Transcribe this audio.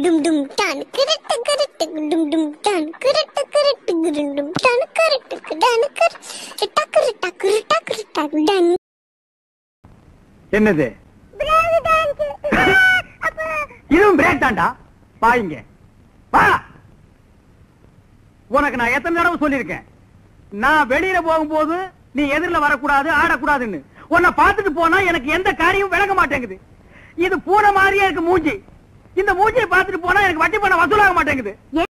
டும் டும் டான் கிரட்டு கிரட்டு டும் டும் டான் கிரட்டு கிரட்டு டும் டும் டான் கிரட்டு டான் கிரட்டு டக்கரு டக்கரு டக்கரு டக்கு டன் என்னது பிரேக் டான்ஸ் இதுவும் பிரேக் தான்டா வாங்க வா உனக்கு நான் எத்தனை தடவை சொல்லியிருக்கேன் நான் வெளியில போகும்போது நீ எதிரில வரக்கூடாது ஆடக்கூடாதுன்னு உன்னை பார்த்துட்டு போனா எனக்கு எந்த காரியமும் விளங்க மாட்டேங்குது இது பூனை மாதிரியே இருக்கு மூஞ்சி இந்த மூஞ்சியை பார்த்துட்டு போனா எனக்கு வட்டி பண்ண வசூலாக மாட்டேங்குது